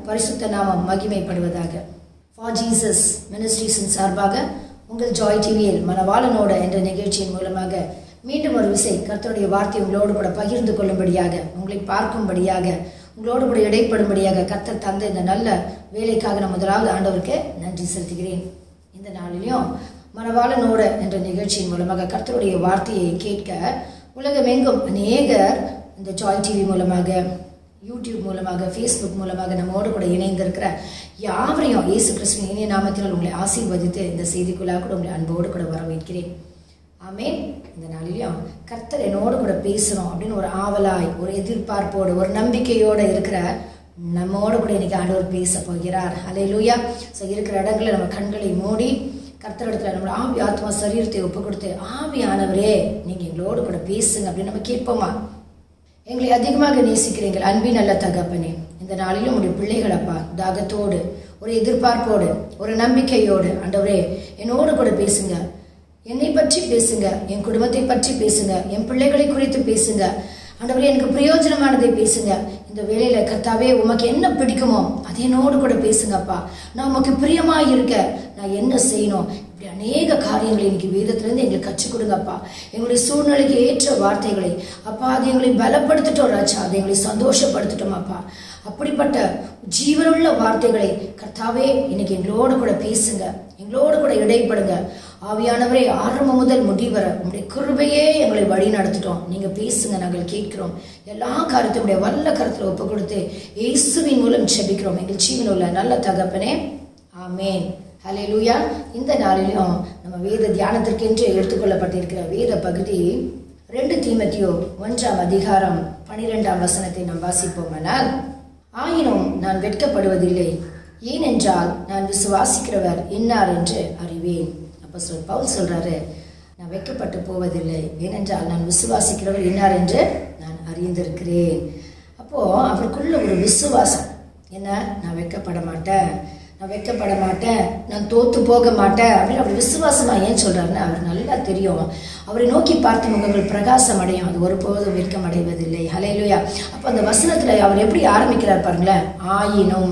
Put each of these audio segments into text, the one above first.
பரிசுத்த நாமம் மகிமைப்படுவதாக ஃபார் ஜீசஸ் மினிஸ்ட்ரீஸின் சார்பாக உங்கள் ஜாய் டிவியில் மனவாளனோட என்ற நிகழ்ச்சியின் மூலமாக மீண்டும் ஒரு விசை கர்த்தருடைய வார்த்தை உங்களோடு கூட பகிர்ந்து கொள்ளும்படியாக உங்களை பார்க்கும்படியாக உங்களோடு கூட இடைப்படும்படியாக கர்த்தர் தந்த இந்த நல்ல வேலைக்காக நான் முதலாவது ஆண்டவருக்கு நன்றி செலுத்துகிறேன் இந்த நாளிலும் மனவாளனோட என்ற நிகழ்ச்சியின் மூலமாக கர்த்தருடைய வார்த்தையை கேட்க உலகமெங்கும் அநேகர் இந்த ஜாய் டிவி மூலமாக யூடியூப் மூலமாக ஃபேஸ்புக் மூலமாக நம்மோடு கூட இணைந்திருக்கிற யாவரையும் இயேசு கிறிஸ்துவின் இனிய நாமத்தில் உங்களை ஆசீர்வதித்து இந்த செய்திக்குள்ளாக கூட உங்களை அன்போடு கூட வரவேற்கிறேன் ஆமேன் இந்த நாளிலையும் கர்த்தர் என்னோடு கூட பேசணும் அப்படின்னு ஒரு ஆவலாய் ஒரு எதிர்பார்ப்போடு ஒரு நம்பிக்கையோடு இருக்கிற நம்மோடு கூட இன்னைக்கு ஆண்டவர் பேச போகிறார் அலை லூயா ஸோ இருக்கிற இடங்களில் நம்ம கண்களை மூடி கர்த்தரிடத்துல நம்மளோட ஆவி ஆத்மா சரீரத்தை ஒப்பு கொடுத்து ஆவியானவரே நீங்கள் எங்களோடு கூட பேசுங்க அப்படின்னு நம்ம கேட்போமா எங்களை அதிகமாக நேசிக்கிறீங்கள் அன்பின் நல்ல தகப்பனே இந்த நாளிலும் உடைய பிள்ளைகள் அப்பா தாகத்தோடு ஒரு எதிர்பார்ப்போடு ஒரு நம்பிக்கையோடு ஆண்டவரே என்னோடு கூட பேசுங்க என்னை பற்றி பேசுங்க என் குடும்பத்தை பற்றி பேசுங்க என் பிள்ளைகளை குறித்து பேசுங்க ஆண்டவரே எனக்கு பிரயோஜனமானதை பேசுங்க இந்த வேலையில கர்த்தாவே உமக்கு என்ன பிடிக்குமோ அது என்னோடு கூட பேசுங்கப்பா நான் உமக்கு பிரியமா இருக்க நான் என்ன செய்யணும் இப்படி அநேக காரியங்களை இன்னைக்கு வேதத்திலேருந்து எங்களுக்கு கற்றுக் கொடுங்கப்பா எங்களுடைய சூழ்நிலைக்கு ஏற்ற வார்த்தைகளை அப்பா அது எங்களை பலப்படுத்திட்டோம் ராஜா அதை எங்களை சந்தோஷப்படுத்திட்டோம் அப்பா அப்படிப்பட்ட ஜீவனுள்ள வார்த்தைகளை கர்த்தாவே இன்னைக்கு எங்களோடு கூட பேசுங்க எங்களோடு கூட இடைப்படுங்க ஆவியானவரே ஆரம்பம் முதல் முடிவர உங்களுடைய கிருபையே எங்களை வழி நடத்திட்டோம் நீங்க பேசுங்க நாங்கள் கேட்கிறோம் எல்லா காரியத்தையும் உடைய வல்ல கருத்துல ஒப்பு கொடுத்து இயேசுவின் மூலம் செபிக்கிறோம் எங்கள் ஜீவன் உள்ள நல்ல தகப்பனே ஆமேன் ஹலே லூயா இந்த நாளிலும் நம்ம வேத தியானத்திற்கென்று எடுத்துக்கொள்ளப்பட்டிருக்கிற வேத பகுதி ரெண்டு தீமத்தியோ ஒன்றாம் அதிகாரம் பனிரெண்டாம் வசனத்தை நாம் வாசிப்போமானால் ஆயினும் நான் வெட்கப்படுவதில்லை ஏனென்றால் நான் விசுவாசிக்கிறவர் இன்னார் என்று அறிவேன் அப்போ சொல் பவுல் சொல்றாரு நான் வெட்கப்பட்டு போவதில்லை ஏனென்றால் நான் விசுவாசிக்கிறவர் இன்னார் என்று நான் அறிந்திருக்கிறேன் அப்போ அவருக்குள்ள ஒரு விசுவாசம் என்ன நான் வெட்கப்பட மாட்டேன் நான் வெட்கப்பட மாட்டேன் நான் தோத்து போக மாட்டேன் அப்படின்னு அவர் விசுவாசமா ஏன் சொல்றாருன்னா அவர் நல்லா தெரியும் அவரை நோக்கி பார்த்த முகங்கள் பிரகாசம் அடையும் அது ஒருபோதும் வெட்கம் அடைவதில்லை ஹலையிலுயா அப்போ அந்த வசனத்துல அவர் எப்படி ஆரம்பிக்கிறார் பாருங்களேன் ஆயினும்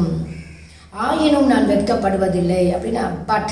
ஆயினும் நான் வெட்கப்படுவதில்லை அப்படின்னா but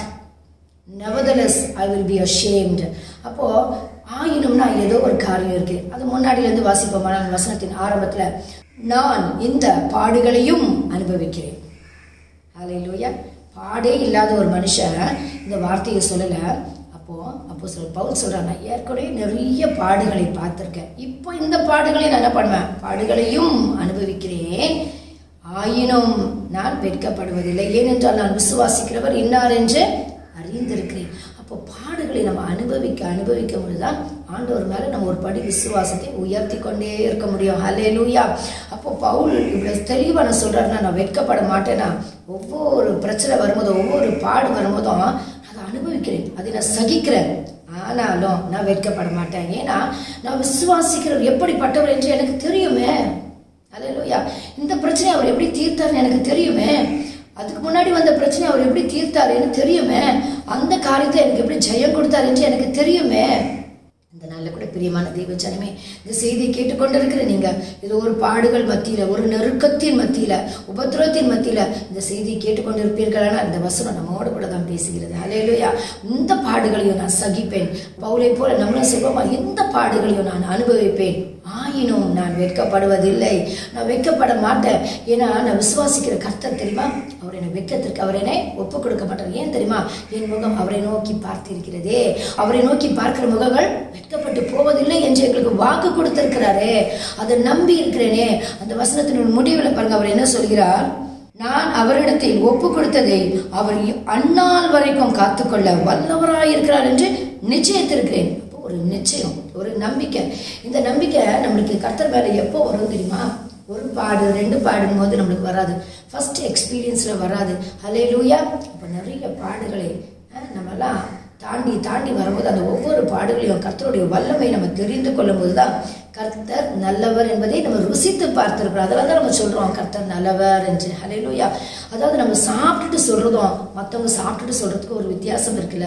nevertheless I will be ashamed அப்போ ஆயினும்னா ஏதோ ஒரு காரியம் இருக்கு அது முன்னாடியிலேருந்து வாசிப்போமான வசனத்தின் ஆரம்பத்துல நான் இந்த பாடுகளையும் அனுபவிக்கிறேன் அலையிலூயா பாடே இல்லாத ஒரு மனுஷன் இந்த வார்த்தையை சொல்லலை அப்போ அப்போ சொல் பவுல் சொல்றாங்க ஏற்கனவே நிறைய பாடுகளை பார்த்துருக்கேன் இப்போ இந்த பாடுகளை நான் என்ன பண்ணுவேன் பாடுகளையும் அனுபவிக்கிறேன் ஆயினும் நான் வெட்கப்படுவதில்லை ஏனென்றால் நான் விசுவாசிக்கிறவர் இன்னார் என்று அறிந்திருக்கிறேன் அப்போ பாடுகளை நம்ம அனுபவிக்க அனுபவிக்க முடியுதான் ஆண்டவர் மேலே நம்ம ஒரு படி விசுவாசத்தை உயர்த்தி கொண்டே இருக்க முடியும் ஹலே லூயா அப்போ பவுல் இவ்வளோ தெளிவாக நான் சொல்கிறாருன்னா நான் வெட்கப்பட மாட்டேன்னா ஒவ்வொரு பிரச்சனை வரும்போதும் ஒவ்வொரு பாடு வரும்போதும் அதை அனுபவிக்கிறேன் அதை நான் சகிக்கிறேன் ஆனாலும் நான் வெட்கப்பட மாட்டேன் ஏன்னா நான் விசுவாசிக்கிறவர் எப்படிப்பட்டவர் என்று எனக்கு தெரியுமே அலையிலோயா இந்த பிரச்சனையை அவர் எப்படி தீர்த்தார்னு எனக்கு தெரியுமே அதுக்கு முன்னாடி வந்த பிரச்சனை அவர் எப்படி தீர்த்தாருன்னு தெரியுமே அந்த காரியத்தை எனக்கு எப்படி ஜெயம் கொடுத்தாரு என்று எனக்கு தெரியுமே இந்த நாளில் கூட பிரியமான தெய்வ ஜனமே இந்த செய்தியை கேட்டுக்கொண்டிருக்கிற நீங்க இது ஒரு பாடுகள் மத்தியில ஒரு நெருக்கத்தின் மத்தியில உபத்திரத்தின் மத்தியில இந்த செய்தியை கேட்டுக்கொண்டிருப்பீர்களானா இந்த வசனம் நம்மோடு கூட தான் பேசுகிறது அலையிலுயா இந்த பாடுகளையும் நான் சகிப்பேன் பவுலை போல நம்மளும் சொல்லுவோமா இந்த பாடுகளையும் நான் அனுபவிப்பேன் ஆயினும் நான் வெட்கப்படுவதில்லை நான் வெட்கப்பட மாட்டேன் ஏன்னா நான் விசுவாசிக்கிற கர்த்தர் தெரியுமா அவர் என்னை வெட்கத்திற்கு அவர் என்னை ஒப்பு கொடுக்க மாட்டார் ஏன் தெரியுமா என் முகம் அவரை நோக்கி பார்த்திருக்கிறதே அவரை நோக்கி பார்க்கிற முகங்கள் வெட்கப்பட்டு போவதில்லை என்று எங்களுக்கு வாக்கு கொடுத்திருக்கிறாரே அதை நம்பி இருக்கிறேனே அந்த வசனத்தின் முடிவில் பாருங்க அவர் என்ன சொல்கிறார் நான் அவரிடத்தில் ஒப்பு கொடுத்ததை அவர் அந்நாள் வரைக்கும் காத்துக்கொள்ள வல்லவராயிருக்கிறார் என்று நிச்சயத்திருக்கிறேன் அப்போ ஒரு நிச்சயம் ஒரு நம்பிக்கை இந்த நம்பிக்கை நம்மளுக்கு கர்த்தர் மேலே எப்போ வரும் தெரியுமா ஒரு பாடு ரெண்டு பாடும் போது நம்மளுக்கு வராது ஃபர்ஸ்ட் எக்ஸ்பீரியன்ஸில் வராது ஹலே லூயா இப்போ நிறைய பாடுகளை அஹ், நம்மெல்லாம் தாண்டி தாண்டி வரும்போது அந்த ஒவ்வொரு பாடுகளையும் கர்த்தருடைய வல்லமை நம்ம தெரிந்து கொள்ளும் போது தான் கர்த்தர் நல்லவர் என்பதை நம்ம ருசித்து பார்த்திருக்கிறோம் அதெல்லாம் தான் நம்ம சொல்றோம் கர்த்தர் நல்லவர் என்று ஹalleluya அதாவது நம்ம சாப்பிட்டுட்டு சொல்றதும் மற்றவங்க சாப்பிட்டுட்டு சொல்றதுக்கு ஒரு வித்தியாசம் இருக்குல்ல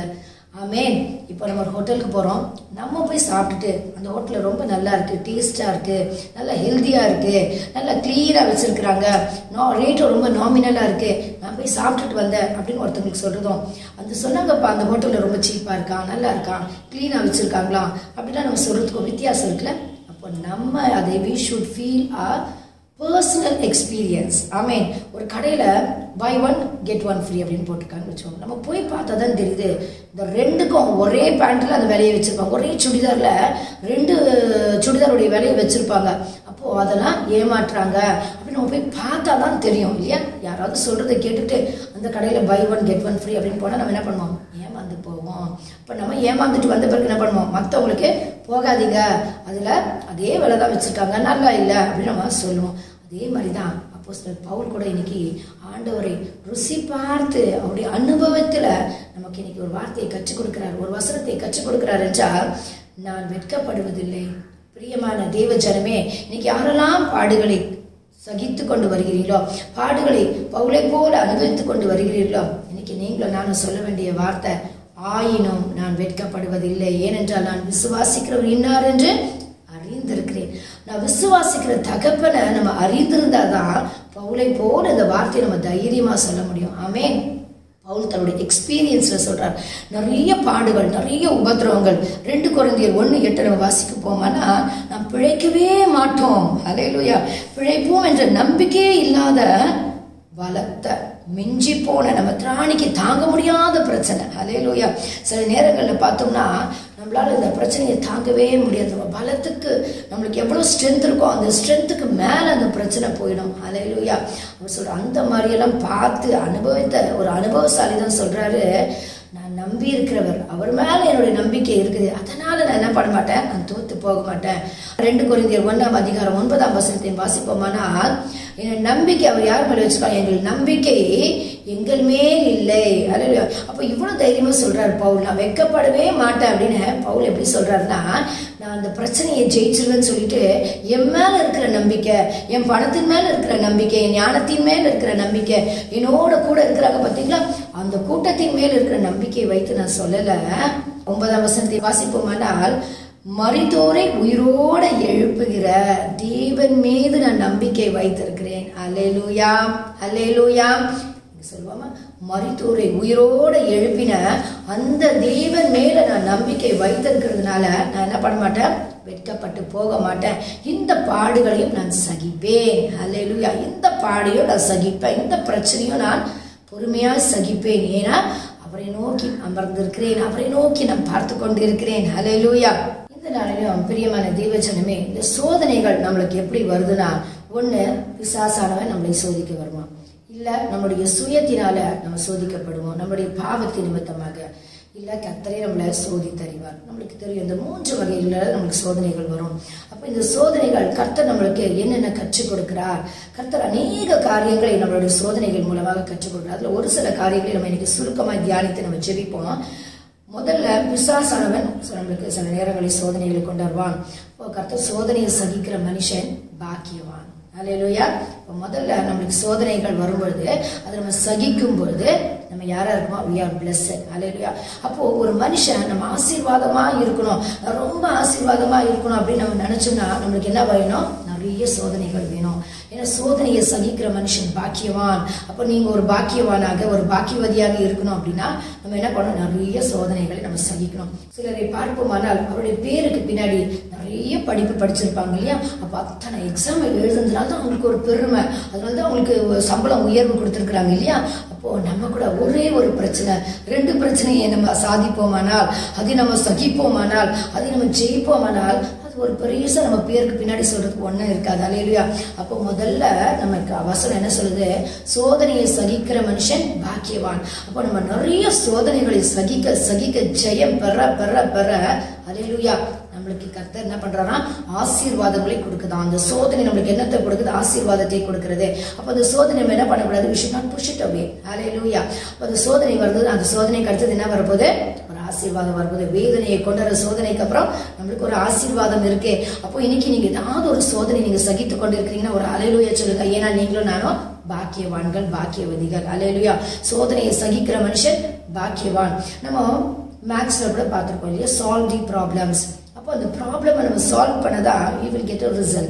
ஆமேன் இப்போ நம்ம ஒரு ஹோட்டலுக்கு போகிறோம் நம்ம போய் சாப்பிட்டுட்டு அந்த ஹோட்டலில் ரொம்ப நல்லா இருக்குது டேஸ்ட்டாக இருக்குது நல்லா ஹெல்த்தியாக இருக்குது நல்லா க்ளீனாக வச்சுருக்குறாங்க நோ ரேட்டும் ரொம்ப நாமினலாக இருக்குது நான் போய் சாப்பிட்டுட்டு வந்தேன் அப்படின்னு ஒருத்தவங்களுக்கு சொல்கிறதும் அந்த சொன்னாங்கப்பா அந்த ஹோட்டலில் ரொம்ப சீப்பாக இருக்கான் நல்லா இருக்கான் க்ளீனாக வச்சுருக்காங்களா அப்படிலாம் நம்ம சொல்கிறதுக்கும் வித்தியாசம் இருக்குல்ல அப்போ நம்ம அதை we should feel a personal experience ஆமீன் ஒரு கடையில் buy one get one free அப்படின்னு போட்டிருக்காங்கன்னு வச்சுக்கோங்க நம்ம போய் பார்த்தா தான் தெரியுது இந்த ரெண்டுக்கும் ஒரே பேண்ட்டில் அந்த விலையை வச்சுருப்பாங்க ஒரே சுடிதாரில் ரெண்டு சுடிதாருடைய விலையை வச்சுருப்பாங்க அப்போது அதெல்லாம் ஏமாற்றுறாங்க அப்படின்னு நம்ம போய் பார்த்தா தான் தெரியும் இல்லையா யாராவது சொல்கிறத கேட்டுட்டு அந்த கடையில் buy one get one free அப்படின்னு போனால் நம்ம என்ன பண்ணுவோம் ஏமாந்து போவோம் இப்போ நம்ம ஏமாந்துட்டு வந்த பிறகு என்ன பண்ணுவோம் மற்றவங்களுக்கு போகாதீங்க அதில் அதே விலை தான் வச்சுருக்காங்க நல்லா இல்லை அப்படின்னு நம்ம சொல்லுவோம் அதே மாதிரி தான் அப்போ சிலர் பவுல் கூட இன்னைக்கு ஆண்டவரை ருசி பார்த்து அவருடைய அனுபவத்தில் நமக்கு இன்னைக்கு ஒரு வார்த்தையை கற்றுக் கொடுக்கிறார் ஒரு வசனத்தை கற்றுக் கொடுக்கிறார் என்றால் நான் வெட்கப்படுவதில்லை பிரியமான தேவ ஜனமே இன்னைக்கு யாரெல்லாம் பாடுகளை சகித்து கொண்டு வருகிறீர்களோ பாடுகளை பவுலை போல அனுபவித்துக் கொண்டு வருகிறீர்களோ இன்னைக்கு நீங்களும் நானும் சொல்ல வேண்டிய வார்த்தை ஆயினும் நான் வெட்கப்படுவதில்லை ஏனென்றால் நான் விசுவாசிக்கிறவர் இன்னார் என்று அறிந்திருக்கிறேன் நான் விசுவாசிக்கிற தகப்பனை நம்ம அறிந்திருந்தாதான் பவுலை போல இந்த வார்த்தையை நம்ம தைரியமா சொல்ல முடியும் ஆமேன் பவுல் தன்னுடைய எக்ஸ்பீரியன்ஸில் சொல்கிறார் நிறைய பாடுகள் நிறைய உபத்திரவங்கள் ரெண்டு குழந்தையர் ஒன்று எட்டு நம்ம வாசிக்க போமானா நாம் பிழைக்கவே மாட்டோம் அலையிலுயா பிழைப்போம் என்ற நம்பிக்கையே இல்லாத பலத்த மிஞ்சி போன நம்ம திராணிக்கு தாங்க முடியாத பிரச்சனை அலையிலூயா சில நேரங்களில் பார்த்தோம்னா நம்மளால இந்த பிரச்சனையை தாங்கவே முடியாது நம்ம பலத்துக்கு நம்மளுக்கு எவ்வளோ ஸ்ட்ரென்த் இருக்கோ அந்த ஸ்ட்ரென்த்துக்கு மேலே அந்த பிரச்சனை போயிடும் அலையிலூயா அவர் சொல்ற அந்த மாதிரியெல்லாம் பார்த்து அனுபவித்த ஒரு அனுபவசாலி தான் சொல்றாரு நான் நம்பி இருக்கிறவர் அவர் மேல என்னுடைய நம்பிக்கை இருக்குது அதனால நான் என்ன பண்ண மாட்டேன் நான் தோத்து போக மாட்டேன் ரெண்டு குறைந்தர் ஒன்றாம் அதிகாரம் ஒன்பதாம் வசனத்தை வாசிப்போமானால் என் நம்பிக்கை அவர் யார் மேல வச்சிருக்காங்க எங்கள் நம்பிக்கை எங்கள் மேல் இல்லை அல்ல அப்போ இவ்வளவு தைரியமா சொல்றாரு பவுல் நான் வெக்கப்படவே மாட்டேன் அப்படின்னு பவுல் எப்படி சொல்றாருன்னா நான் அந்த பிரச்சனையை ஜெயிச்சிருவேன்னு சொல்லிட்டு என் மேல இருக்கிற நம்பிக்கை என் பணத்தின் மேல இருக்கிற நம்பிக்கை என் ஞானத்தின் மேல இருக்கிற நம்பிக்கை என்னோட கூட இருக்கிறாங்க பார்த்தீங்களா அந்த கூட்டத்தின் மேல் இருக்கிற நம்பிக்கையை வைத்து நான் சொல்லல ஒன்பதாம் வசனத்தை வாசிப்போமானால் மறித்தோரை உயிரோட எழுப்புகிற தேவன் மீது நான் நம்பிக்கை வைத்திருக்கிறேன் அலேலூயா அலேலூயா சொல்லுவாமா மறித்தோரை உயிரோட எழுப்பின அந்த தேவன் மேல நான் நம்பிக்கை வைத்திருக்கிறதுனால நான் என்ன பண்ண மாட்டேன் வெட்கப்பட்டு போக மாட்டேன் இந்த பாடுகளையும் நான் சகிப்பேன் அல்லேலூயா இந்த பாடையும் நான் சகிப்பேன் இந்த பிரச்சனையும் நான் பொறுமையா சகிப்பேன் ஏன்னா அவரை நோக்கி அமர்ந்திருக்கிறேன் அவரை நோக்கி நான் பார்த்து கொண்டு இருக்கிறேன் அலையலூயா இந்த நாளிலும் பிரியமான தேவஜனமே இந்த சோதனைகள் நம்மளுக்கு எப்படி வருதுன்னா ஒண்ணு பிசாசானவன் நம்மளை சோதிக்க வருவான் இல்ல நம்முடைய சுயத்தினால நம்ம சோதிக்கப்படுவோம் நம்முடைய பாவத்தின் நிமித்தமாக இல்ல கத்தரை நம்மளை சோதித்தறிவார் நம்மளுக்கு தெரியும் இந்த மூன்று வகையில நம்மளுக்கு சோதனைகள் வரும் அப்ப இந்த சோதனைகள் கர்த்தர் நம்மளுக்கு என்னென்ன கற்றுக் கொடுக்கிறார் கர்த்தர் அநேக காரியங்களை நம்மளுடைய சோதனைகள் மூலமாக கற்றுக் கொடுக்கிறார் அதுல ஒரு சில காரியங்களை நம்ம இன்னைக்கு சுருக்கமாக தியானித்து நம்ம ஜெபிப்போம் முதல்ல பிசாசானவன் நம்மளுக்கு சில நேரங்களில் சோதனைகளை கொண்டு வருவான் இப்போ கர்த்தர் சோதனையை சகிக்கிற மனுஷன் பாக்கியவான் அலையலூயா இப்போ முதல்ல நம்மளுக்கு சோதனைகள் வரும்பொழுது அதை நம்ம சகிக்கும் பொழுது நம்ம யாரா இருக்கோமோ வி ஆர் பிளஸ்ட் அலையலூயா அப்போ ஒரு மனுஷன் நம்ம ஆசீர்வாதமா இருக்கணும் ரொம்ப ஆசீர்வாதமா இருக்கணும் அப்படின்னு நம்ம நினைச்சோம்னா நம்மளுக்கு என்ன வேணும் நிறைய சோதனைகள் வேணும் ஏன்னா சோதனையை சகிக்கிற மனுஷன் பாக்கியவான் அப்போ நீங்க ஒரு பாக்கியவானாக ஒரு பாக்கியவதியாக இருக்கணும் அப்படின்னா நம்ம என்ன பண்ணணும் நிறைய சோதனைகளை நம்ம சகிக்கணும் சிலரை பார்ப்போமானால் அவருடைய பேருக்கு பின்னாடி நிறைய படிப்பு படிச்சிருப்பாங்க இல்லையா அப்போ அத்தனை எக்ஸாம் எழுதுனதுனால தான் அவங்களுக்கு ஒரு பெருமை அதனால தான் அவங்களுக்கு சம்பளம் உயர்வு கொடுத்துருக்குறாங்க இல்லையா அப்போ நம்ம கூட ஒரே ஒரு பிரச்சனை ரெண்டு பிரச்சனையை நம்ம சாதிப்போமானால் அதை நம்ம சகிப்போமானால் அதை நம்ம ஜெயிப்போமானால் அது ஒரு பெருசா நம்ம பேருக்கு பின்னாடி சொல்றதுக்கு ஒன்றும் இருக்காது அலையிலையா அப்போ முதல்ல நமக்கு வசனம் என்ன சொல்லுது சோதனையை சகிக்கிற மனுஷன் பாக்கியவான் அப்போ நம்ம நிறைய சோதனைகளை சகிக்க சகிக்க ஜெயம் பெற பெற பெற அலையிலுயா நம்மளுக்கு கர்த்தர் என்ன பண்றாரா ஆசீர்வாதங்களை கொடுக்குதா அந்த சோதனை நம்மளுக்கு என்னத்தை கொடுக்குது ஆசீர்வாதத்தை கொடுக்கிறது அப்ப அந்த சோதனை நம்ம என்ன பண்ணக்கூடாது விஷயம் நான் புஷிட் அவே அலையிலுயா அப்ப அந்த சோதனை வருது அந்த சோதனைக்கு அடுத்தது என்ன வரப்போகுது ஒரு ஆசீர்வாதம் வரும்போது வேதனையை கொண்டு வர சோதனைக்கு அப்புறம் நம்மளுக்கு ஒரு ஆசீர்வாதம் இருக்கு அப்போ இன்னைக்கு நீங்க ஏதாவது ஒரு சோதனை நீங்க சகித்து கொண்டு இருக்கிறீங்கன்னா ஒரு அலையிலுயா சொல்லுங்க ஏன்னா நீங்களும் நானும் பாக்கியவான்கள் பாக்கியவதிகள் அலையிலுயா சோதனையை சகிக்கிற மனுஷன் பாக்கியவான் நம்ம மேக்ஸில் கூட பார்த்துருக்கோம் இல்லையா சால்வ் தி ப்ராப்ளம்ஸ் அப்போ அந்த ப்ராப்ளமை நம்ம சால்வ் பண்ணதான் you will get a result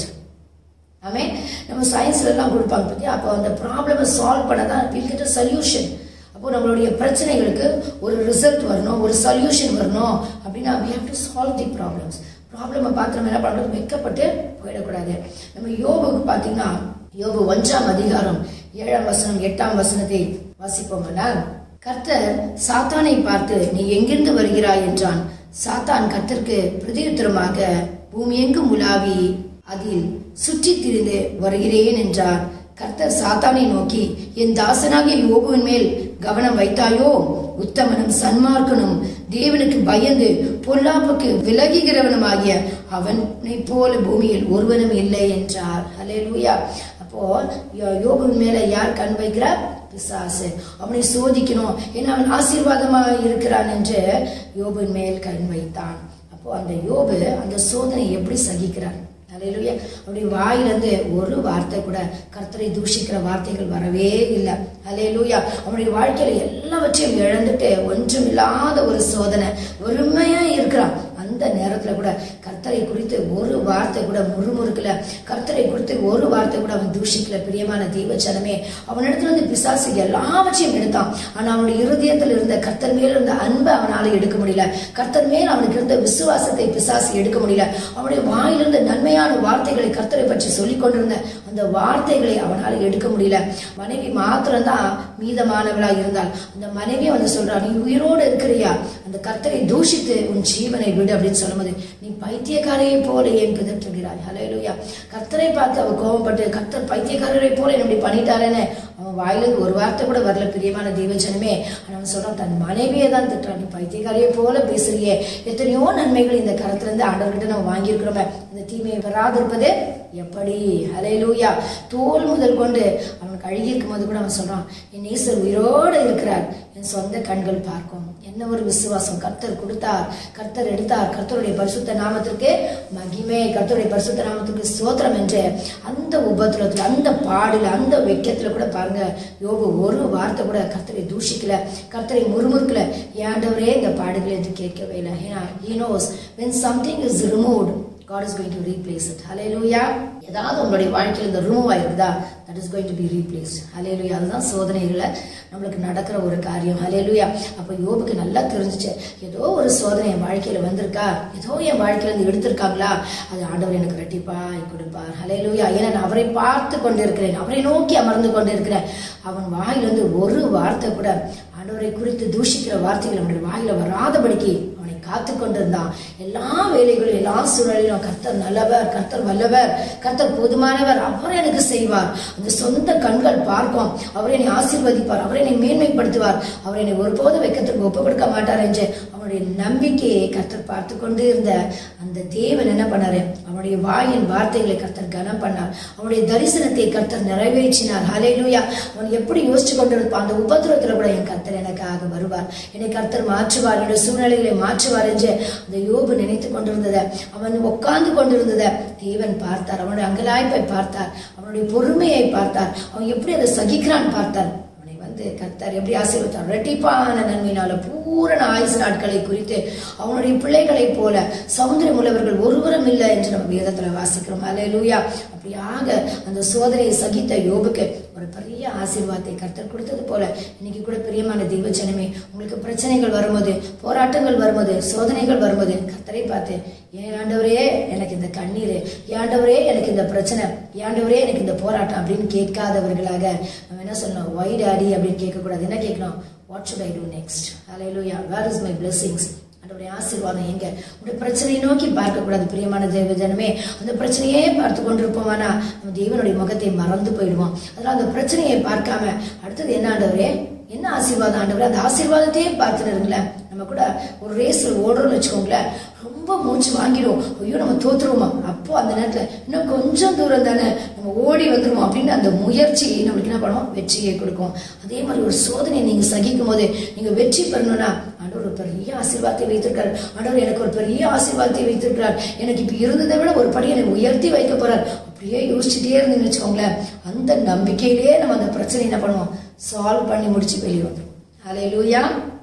ஆமே நம்ம சயின்ஸ்ல எல்லாம் கொடுப்பாங்க பத்தியா அப்போ அந்த ப்ராப்ளமை சால்வ் பண்ணதான் வில் கெட் அ சொல்யூஷன் அப்போ நம்மளுடைய பிரச்சனைகளுக்கு ஒரு ரிசல்ட் வரணும் ஒரு சொல்யூஷன் வரணும் அப்படின்னா we have to solve the problems ப்ராப்ளமை பார்த்து நம்ம என்ன பண்ணணும் வெக்கப்பட்டு போயிடக்கூடாது நம்ம யோபுக்கு பார்த்தீங்கன்னா யோபு ஒன்றாம் அதிகாரம் ஏழாம் வசனம் எட்டாம் வசனத்தை வாசிப்போமானால் கர்த்தர் சாத்தானை பார்த்து நீ எங்கிருந்து வருகிறாய் என்றான் சாத்தான் கர்த்தருக்கு பிரதியுத்தரமாக பூமியெங்கும் உலாவி அதில் சுற்றித் திரிந்து வருகிறேன் என்றார் கர்த்தர் சாத்தானை நோக்கி என் தாசனாகிய யோபுவின் மேல் கவனம் வைத்தாயோ உத்தமனும் சன்மார்க்கனும் தேவனுக்கு பயந்து பொல்லாப்புக்கு விலகுகிறவனுமாகிய அவனை போல பூமியில் ஒருவனும் இல்லை என்றார் ஹalleluya அப்போ யோ- யோபுவின் மேல யார் கண் வைக்கிறார் பிசாசு அவனை சோதிக்கணும் ஏன்னா அவன் ஆசீர்வாதமா இருக்கிறான் என்று யோபுவின் மேல் கண் வைத்தான் அப்போ அந்த யோபு அந்த சோதனை எப்படி சகிக்கிறான் ஹalleluya அவருடைய வாயிலிருந்து ஒரு வார்த்தை கூட கர்த்தரை தூஷிக்கிற வார்த்தைகள் வரவே இல்லை ஹalleluya அவனுடைய வாழ்க்கையில எல்லாவற்றையும் இழந்துட்டு ஒன்றுமில்லாத ஒரு சோதனை வெறுமையா இருக்கிறான் அந்த நேரத்துல கூட கர்த்தரை குறித்து ஒரு வார்த்தை கூட முறுமுறுக்கல கர்த்தரை குறித்து ஒரு வார்த்தை கூட அவன் தூஷிக்கல பிரியமான தெய்வச்சனமே அவனிடத்துல இருந்து பிசாசு எல்லாவற்றையும் எடுத்தான் ஆனா அவனுடைய இருதயத்தில் இருந்த கர்த்தர் மேல இருந்த அன்பை அவனால எடுக்க முடியல கர்த்தர் மேல் அவனுக்கு இருந்த விசுவாசத்தை பிசாசு எடுக்க முடியல அவனுடைய வாயிலிருந்து நன்மையான வார்த்தைகளை கர்த்தரை பற்றி சொல்லிக் கொண்டிருந்த அந்த வார்த்தைகளை அவனால எடுக்க முடியல மனைவி மாத்திரம்தான் மீதமானவளா இருந்தால் அந்த மனைவி வந்து சொல்றா நீ உயிரோடு இருக்கிறியா அந்த கர்த்தரை தூஷித்து உன் ஜீவனை விடு அப்படின்னு சொல்லும்போது நீ பைத்தியக்காரையை போல ஏன் பிதற்றுகிறாய் ஹalleluya கர்த்தரை பார்த்து அவ கோபப்பட்டு கர்த்தர் பைத்தியக்காரரை போல இப்படி பண்ணிட்டாரேன்னு அவன் வாயிலிருந்து ஒரு வார்த்தை கூட வரல பிரியமான தெய்வஜனமே ஆனா அவன் சொல்றான் தன் மனைவியை தான் திட்டுறான் நீ பைத்தியக்காரையை போல பேசுறியே எத்தனையோ நன்மைகள் இந்த கரத்துல இருந்து ஆண்டவர்கிட்ட நம்ம வாங்கியிருக்கிறோமே இந்த தீமையை வராதிருப்பது எப்படி ஹalleluya தோல் முதல் கொண்டு அவனுக்கு அழுகி இருக்கும் போது கூட அவன் சொல்றான் என் ஈசர் உயிரோடு இருக்கிறார் என் சொந்த கண்கள் பார்க்கும் என்ன ஒரு விசுவாசம் கர்த்தர் கொடுத்தார் கர்த்தர் எடுத்தார் கர்த்தருடைய பரிசுத்த நாமத்திற்கு மகிமை கர்த்தருடைய பரிசுத்த நாமத்திற்கு ஸ்தோத்திரம் என்று அந்த உபத்திரத்துல அந்த பாடுல அந்த வெக்கத்துல கூட பாருங்க யோபு ஒரு வார்த்தை கூட கர்த்தரை தூஷிக்கல கர்த்தரை முறுமுறுக்கல ஏண்டவரே இந்த பாடுகள் என்று கேட்கவே இல்லை ஏன்னா he knows when something is removed God is going to replace it. Hallelujah. ஏதாவது உங்களுடைய வாழ்க்கையில் இந்த ரிமூவ் ஆயிருக்குதா that is going to be replace hallelujah அதுதான் சோதனைகளை நம்மளுக்கு நடக்கிற ஒரு காரியம் ஹலேலுயா அப்போ யோபுக்கு நல்லா தெரிஞ்சுச்சு ஏதோ ஒரு சோதனை என் வாழ்க்கையில வந்திருக்கா ஏதோ என் வாழ்க்கையில இருந்து எடுத்திருக்காங்களா அது ஆண்டவர் எனக்கு ரெட்டிப்பாய் கொடுப்பார் ஹலேலுயா ஏன்னா நான் அவரை பார்த்து கொண்டிருக்கிறேன் அவரை நோக்கி அமர்ந்து கொண்டிருக்கிறேன் அவன் வாயிலிருந்து ஒரு வார்த்தை கூட ஆண்டவரை குறித்து தூஷிக்கிற வார்த்தைகள் அவனுடைய வாயில வராதபடிக்கு அவனை காத்து கொண்டிருந்தான் எல்லா வேலைகளும் எல்லா சூழலிலும் கர்த்தர் நல்லவர் கர்த்தர் வல்லவர் கர்த்தர் போதுமானவர் அவர் எனக்கு செய்வார் அந்த சொந்த கண்கள் பார்க்கும் அவர் என்னை ஆசீர்வதிப்பார் அவர் என்னை மேன்மைப்படுத்துவார் அவர் என்னை ஒருபோதும் வெக்கத்திற்கு ஒப்பு கொடுக்க மாட்டார் என்று அவனுடைய நம்பிக்கையை கர்த்தர் பார்த்து கொண்டு இருந்த அந்த தேவன் என்ன பண்ணாரு அவனுடைய வாயின் வார்த்தைகளை கர்த்தர் கனம் பண்ணார் அவனுடைய தரிசனத்தை கர்த்தர் நிறைவேற்றினார் ஹalleluya அவன் எப்படி யோசிச்சு கொண்டிருப்பான் அந்த உபத்திரத்துல கூட என் கர்த்தர் எனக்காக வருவார் என்னை கர்த்தர் மாற்றுவார் என்னுடைய சூழ்நிலைகளை மாற்றுவார் என்று அந்த யோபு நினைத்து கொண்டிருந்ததை அவன் உட்கார்ந்து கொண்டிருந்ததை தேவன் பார்த்தார் அவனுடைய அங்கலாய்ப்பை பார்த்தார் அவனுடைய பொறுமையை பார்த்தார் அவன் எப்படி அதை சகிக்கிறான் பார்த்தார் அவனை வந்து கர்த்தர் எப்படி ஆசீர்வதித்தார் ரெட்டிப்பான நன்மையினால பூரண ஆயுசு நாட்களை குறித்து அவனுடைய பிள்ளைகளைப் போல சமுத்திரம் உள்ளவர்கள் ஒருவரும் இல்லை என்று நம்ம வேதத்துல வாசிக்கிறோம் அல்லேலூயா அப்படியாக அந்த சோதனையை சகித்த யோபுக்கு ஒரு பெரிய ஆசீர்வாதத்தை கர்த்தர் கொடுத்தது போல இன்னைக்கு கூட பிரியமான தெய்வ ஜனமே உங்களுக்கு பிரச்சனைகள் வரும்போது போராட்டங்கள் வரும்போது சோதனைகள் வரும்போது கர்த்தரை பார்த்து ஏன் ஆண்டவரே எனக்கு இந்த கண்ணீர் ஏண்டவரே எனக்கு இந்த பிரச்சனை ஏண்டவரே எனக்கு இந்த போராட்டம் அப்படின்னு கேட்காதவர்களாக நம்ம என்ன சொல்லணும் ஒய் டாடி அப்படின்னு கேட்கக்கூடாது என்ன கேட்கணும் what should I do next ஹalleluya வேர் இஸ் மை blessings ஆண்டவருடைய ஆசீர்வாதம் எங்க உடைய பிரச்சனையை நோக்கி பார்க்கக்கூடாது பிரியமான தேவ ஜனமே அந்த பிரச்சனையே பார்த்து கொண்டிருப்போமானா நம்ம தேவனுடைய முகத்தை மறந்து போயிடுவோம் அதனால அந்த பிரச்சனையை பார்க்காம அடுத்தது என்ன ஆண்டவரே என்ன ஆசீர்வாதம் ஆண்டவரே அந்த ஆசீர்வாதத்தையே பார்த்துட்டு இருங்களேன் நம்ம கூட ஒரு ரேஸ்ல ஓடுறோம்னு வச்சுக்கோங்களேன் ரொம்ப மூச்சு வாங்கிடும் ஐயோ நம்ம தோத்துருவோமா அப்போ அந்த நேரத்துல இன்னும் கொஞ்சம் தூரம் தானே நம்ம ஓடி வந்துருவோம் அப்படின்னு அந்த முயற்சி நம்மளுக்கு என்ன பண்ணுவோம் வெற்றியை கொடுக்கும் அதே மாதிரி ஒரு சோதனை நீங்க சகிக்கும் போது நீங்க வெற்றி பெறணும்னா ஆண்டவர் ஒரு பெரிய ஆசீர்வாதத்தை வைத்திருக்கார் ஆண்டவர் எனக்கு ஒரு பெரிய ஆசீர்வாதத்தை வைத்திருக்கிறார் எனக்கு இப்ப இருந்ததை விட ஒரு படி என்னை உயர்த்தி வைக்க போறார் அப்படியே யோசிச்சுட்டே இருந்துன்னு வச்சுக்கோங்களேன் அந்த நம்பிக்கையிலேயே நம்ம அந்த பிரச்சனை என்ன பண்ணுவோம் சால்வ் பண்ணி முடிச்சு வெளியே வந்துடும் ஹalleluya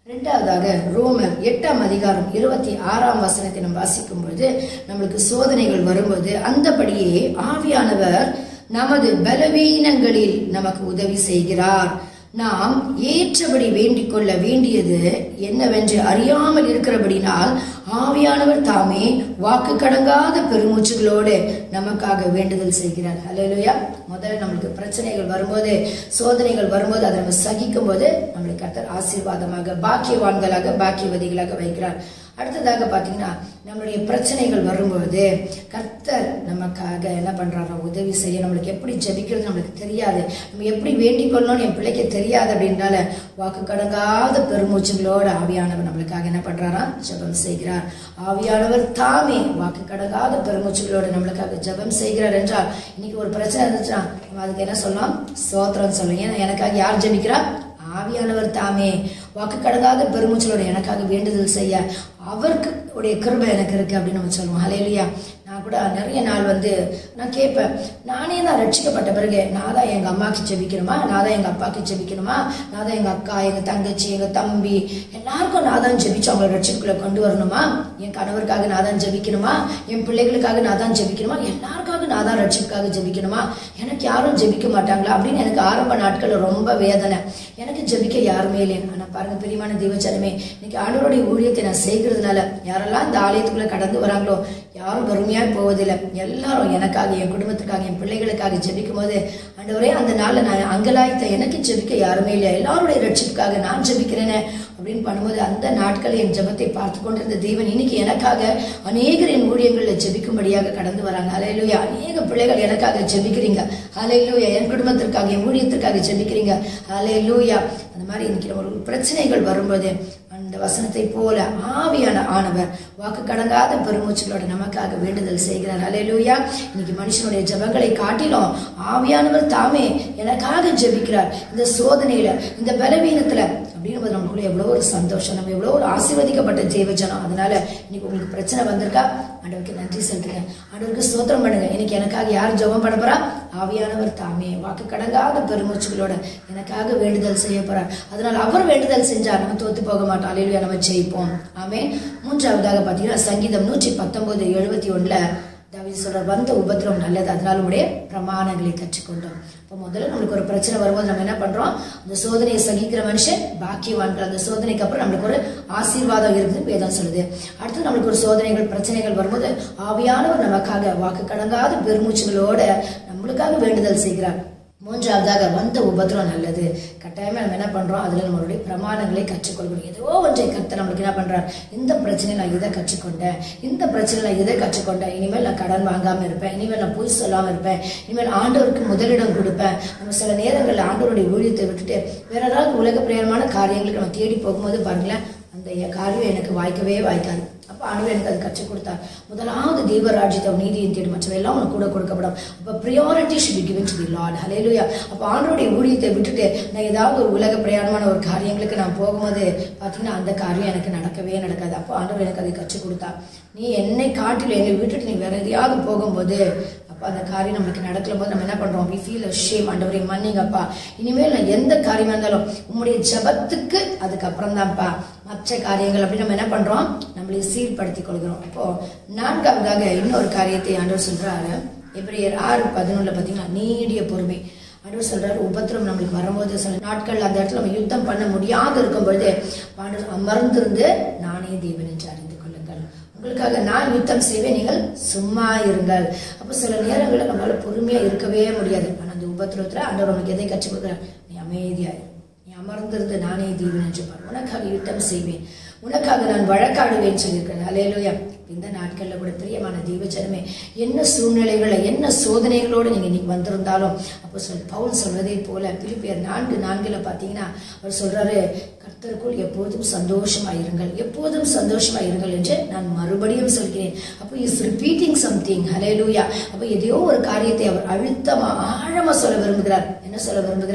ரெண்டாவதாக ரோமர் எட்டாம் அதிகாரம் இருபத்தி ஆறாம் வசனத்தை நாம் வாசிக்கும் பொழுது நம்மளுக்கு சோதனைகள் வரும்போது அந்தபடியே ஆவியானவர் நமது பலவீனங்களில் நமக்கு உதவி செய்கிறார் நாம் ஏற்றபடி வேண்டிக் கொள்ள வேண்டியது என்னவென்று அறியாமல் இருக்கிறபடினால் ஆவியானவர் தாமே வாக்கு கடங்காத பெருமூச்சுகளோடு நமக்காக வேண்டுதல் செய்கிறார் ஹalleluya முதல்ல நம்மளுக்கு பிரச்சனைகள் வரும்போது சோதனைகள் வரும்போது அதை நம்ம சகிக்கும் போது நம்மளுக்கு கர்த்தர் ஆசீர்வாதமாக பாக்கியவான்களாக பாக்கியவதிகளாக வைக்கிறார் அடுத்ததாக பார்த்தீங்கன்னா நம்மளுடைய பிரச்சனைகள் வரும்போது கர்த்தர் நமக்காக என்ன பண்றாரோ உதவி செய்ய நம்மளுக்கு எப்படி ஜெபிக்கிறது நம்மளுக்கு தெரியாது நம்ம எப்படி வேண்டிக் கொள்ளணும்னு என் பிள்ளைக்கு தெரியாது அப்படின்னால வாக்கு கடங்காத பெருமூச்சுகளோட ஆவியானவர் நம்மளுக்காக என்ன பண்றாரா ஜெபம் செய்கிறார் ஆவியானவர் தாமே வாக்கு கடங்காத பெருமூச்சுகளோட நம்மளுக்காக ஜெபம் செய்கிறார் என்றால் இன்னைக்கு ஒரு பிரச்சனை இருந்துச்சுன்னா நம்ம அதுக்கு என்ன சொல்லலாம் சோத்திரம் சொல்லலாம் ஏன்னா எனக்காக யார் ஜெபிக்கிறா ஆவியானவர் தாமே வாக்கு கடங்காத பெருமூச்சலோட எனக்காக வேண்டுதல் செய்ய அவருக்கு உடைய கிருபை எனக்கு இருக்கு அப்படின்னு நம்ம சொல்லுவோம் ஹலேலியா நான் கூட நிறைய நாள் வந்து நான் கேட்பேன் நானே தான் ரட்சிக்கப்பட்ட பிறகு நான் தான் எங்கள் அம்மாவுக்கு ஜெபிக்கணுமா நான் தான் எங்கள் அப்பாவுக்கு ஜெபிக்கணுமா நான் தான் எங்கள் அக்கா எங்கள் தங்கச்சி எங்கள் தம்பி எல்லாருக்கும் நான் தான் ஜெபிச்சு அவங்களை ரட்சிப்புக்குள்ள கொண்டு வரணுமா என் கணவருக்காக நான் தான் ஜெபிக்கணுமா என் பிள்ளைகளுக்காக நான் தான் ஜெபிக்கணுமா எல்லாருக்காக நான் தான் ரட்சிப்புக்காக ஜெபிக்கணுமா எனக்கு யாரும் ஜெபிக்க மாட்டாங்களா அப்படின்னு எனக்கு ஆரம்ப நாட்கள்ல ரொம்ப வேதனை எனக்கு ஜெபிக்க யாருமே இல்லை ஆனால் பாருங்க பிரியமான தெய்வச்சனமே இன்னைக்கு ஆண்டவருடைய ஊழியத்தை நான் செய்கிறதுனால யாரெல்லாம் இந்த ஆலயத்துக்குள்ள கடந்து வராங்களோ யாரும் வறுமையாக போவதில்லை எல்லாரும் எனக்காக என் குடும்பத்துக்காக என் பிள்ளைகளுக்காக ஜெபிக்கும் போது ஆண்டவரே அந்த நாளில் நான் அங்கலாய்த்த எனக்கு ஜெபிக்க யாருமே இல்லை எல்லாருடைய ரட்சிப்புக்காக நான் ஜெபிக்கிறேனே அப்படின்னு பண்ணும்போது அந்த நாட்களில் என் ஜெபத்தை பார்த்து கொண்டிருந்த தேவன் இன்னைக்கு எனக்காக அநேகர் என் ஊழியங்களில் ஜெபிக்கும்படியாக கடந்து வராங்க அலையிலூயா அநேக பிள்ளைகள் எனக்காக ஜெபிக்கிறீங்க அலையிலூயா என் குடும்பத்திற்காக என் ஊழியத்திற்காக ஜெபிக்கிறீங்க அலையிலூயா அந்த மாதிரி இன்னைக்கு நம்ம பிரச்சனைகள் வரும்போது அந்த வசனத்தை போல ஆவியான ஆனவர் வாக்கு கடங்காத பெருமூச்சுகளோட நமக்காக வேண்டுதல் செய்கிறார் அலையிலூயா இன்னைக்கு மனுஷனுடைய ஜெபங்களை காட்டிலும் ஆவியானவர் தாமே எனக்காக ஜெபிக்கிறார் இந்த சோதனையில இந்த பலவீனத்துல அப்படின்னு நமக்குள்ள எவ்வளோ ஒரு சந்தோஷம் நம்ம எவ்வளோ ஒரு ஆசீர்வதிக்கப்பட்ட ஜீவஜனம் அதனால இன்னைக்கு உங்களுக்கு பிரச்சனை வந்திருக்கா ஆண்டவருக்கு நன்றி செலுத்துங்க ஆண்டவருக்கு ஸ்தோத்திரம் பண்ணுங்க இன்னைக்கு எனக்காக யார் ஜெபம் பண்ண போறா ஆவியானவர் தாமே வாக்கு கடங்காத பெருமூச்சுகளோட எனக்காக வேண்டுதல் செய்ய போறார் அதனால அவர் வேண்டுதல் செஞ்சா நம்ம தோத்து போக மாட்டோம் அலையிலுயா நம்ம ஜெயிப்போம் ஆமே மூன்றாவதாக பார்த்தீங்கன்னா சங்கீதம் நூற்றி பத்தொன்பது எழுபத்தி ஒண்ணுல தாவீது சொல்றார் வந்த உபத்திரம் நல்லது அதனால உடைய பிரமாணங்களை கற்றுக்கொண்டோம் இப்போ முதல்ல நம்மளுக்கு ஒரு பிரச்சனை வரும்போது நம்ம என்ன பண்றோம் அந்த சோதனையை சகிக்கிற மனுஷன் பாக்கியவான்கள் அந்த சோதனைக்கு அப்புறம் நம்மளுக்கு ஒரு ஆசீர்வாதம் இருக்குதுன்னு வேதம் சொல்லுது அடுத்து நம்மளுக்கு ஒரு சோதனைகள் பிரச்சனைகள் வரும்போது ஆவியானவர் நமக்காக வாக்கு கடங்காத பெருமூச்சுகளோட நம்மளுக்காக வேண்டுதல் செய்கிறார் மூன்றாவதாக வந்த உபத்திரம் நல்லது கட்டாயமா நம்ம என்ன பண்றோம் அதுல நம்மளுடைய பிரமாணங்களை கற்றுக்கொள்கிறோம் ஏதோ ஒன்றை கத்த நம்மளுக்கு என்ன பண்றார் இந்த பிரச்சனை நான் இதை கற்றுக்கொண்டேன் இந்த பிரச்சனை நான் இதை கற்றுக்கொண்டேன் இனிமேல் நான் கடன் வாங்காம இருப்பேன் இனிமேல் நான் பொய் சொல்லாம இருப்பேன் இனிமேல் ஆண்டவருக்கு முதலிடம் கொடுப்பேன் நம்ம சில நேரங்களில் ஆண்டவருடைய ஊழியத்தை விட்டுட்டு வேற ஏதாவது உலக பிரேயமான காரியங்களுக்கு நம்ம தேடி போகும்போது பாருங்களேன் அந்த காரியம் எனக்கு வாய்க்கவே வாய்க்காது அப்போ ஆண்டவர் எனக்கு அது கற்றுக் கொடுத்தார் முதலாவது தெய்வராஜ்யத்தை நீதியின் தேடி மற்றவையெல்லாம் உனக்கு கூட கொடுக்கப்படும் அப்போ priority should be given to the Lord hallelujah அப்போ ஆண்டவருடைய ஊழியத்தை விட்டுட்டு நான் ஏதாவது ஒரு உலக பிரயாணமான ஒரு காரியங்களுக்கு நான் போகும்போது பார்த்தீங்கன்னா அந்த காரியம் எனக்கு நடக்கவே நடக்காது அப்போ ஆண்டவர் எனக்கு அதை கற்றுக் கொடுத்தார் நீ என்னை காட்டில் என்னை விட்டுட்டு நீ வேற எதையாவது போகும்போது அப்போ அந்த காரியம் நம்மளுக்கு நடக்கல போது நம்ம என்ன பண்றோம் வி ஃபீல் ஷேம் ஆண்டவரே மன்னிங்கப்பா இனிமேல் நான் எந்த காரியமா இருந்தாலும் உங்களுடைய ஜபத்துக்கு அதுக்கப்புறம் தான்ப்பா மற்ற காரியங்கள் அப்படி நம்ம என்ன பண்றோம் நம்மளை சீர்படுத்திக் கொள்கிறோம் அப்போ நான்காவதாக இன்னொரு காரியத்தை ஆண்டவர் சொல்றாரு எப்ரியர் ஆறு பதினொன்றுல பார்த்தீங்கன்னா நீடிய பொறுமை ஆண்டவர் சொல்றாரு உபத்திரம் நம்மளுக்கு வரும்போது சில நாட்கள் அந்த இடத்துல நம்ம யுத்தம் பண்ண முடியாது இருக்கும் பொழுது ஆண்டவர் அமர்ந்திருந்து நானே தேவன் என்று அறிந்து கொள்ளுங்கள் உங்களுக்காக நான் யுத்தம் செய்வேன் நீங்கள் சும்மா இருங்கள் அப்போ சில நேரங்களில் நம்மளால பொறுமையா இருக்கவே முடியாது ஆனா அந்த உபத்திரத்துல ஆண்டவர் உனக்கு எதை கற்றுக் கொடுக்குறார் நீ அமைதியாயிரு நீ அமர்ந்திருந்து நானே தேவன் என்று பார் உனக்காக யுத்தம் செய்வேன் உனக்காக நான் வழக்காடுவேன் சொல்லியிருக்கிறேன் அலையிலோயா இந்த நாட்கள்ல கூட பிரியமான தெய்வஜனமே என்ன சூழ்நிலைகளை என்ன சோதனைகளோடு நீங்க இன்னைக்கு வந்திருந்தாலும் அப்போ சொல் பவுல் சொல்வதை போல பிலிப்பியர் நான்கு நான்குல பாத்தீங்கன்னா அவர் சொல்றாரு கர்த்தருக்குள் எப்போதும் சந்தோஷமாயிருங்கள் எப்போதும் சந்தோஷமாயிருங்கள் என்று நான் மறுபடியும் சொல்கிறேன் அப்போ இஸ் ரிப்பீட்டிங் சம்திங் ஹலேலூயா அப்போ எதையோ ஒரு காரியத்தை அவர் அழுத்தமா ஆழமா சொல்ல விரும்புகிறார் என்ன சொல்ல விரும்புகிறார்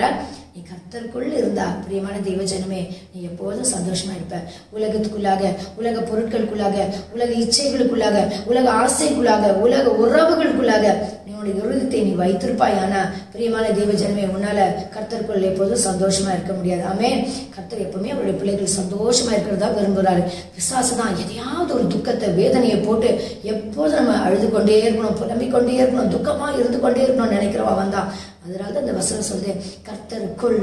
நீ கர்த்தருக்குள் இருந்தா பிரியமான தெய்வ ஜனமே நீ எப்போதும் சந்தோஷமா இருப்ப உலகத்துக்குள்ளாக உலக பொருட்களுக்குள்ளாக உலக இச்சைகளுக்குள்ளாக உலக ஆசைக்குள்ளாக உலக உறவுகளுக்குள்ளாக நீ உன்னுடைய இருதயத்தை நீ வைத்திருப்பாய் ஆனா பிரியமான தெய்வ ஜனமே உன்னால கர்த்தருக்குள் எப்போதும் சந்தோஷமா இருக்க முடியாது ஆமே கர்த்தர் எப்பவுமே அவருடைய பிள்ளைகள் சந்தோஷமா இருக்கிறதா விரும்புகிறாரு பிசாசு தான் எதையாவது ஒரு துக்கத்தை வேதனையை போட்டு எப்போதும் நம்ம அழுது கொண்டே இருக்கணும் புலம்பிக் கொண்டே இருக்கணும் துக்கமா இருந்து கொண்டே இருக்கணும்னு நினைக்கிறவா வந்தா அதனால தான் இந்த வசனம் சொல்லுது கர்த்தருக்குள்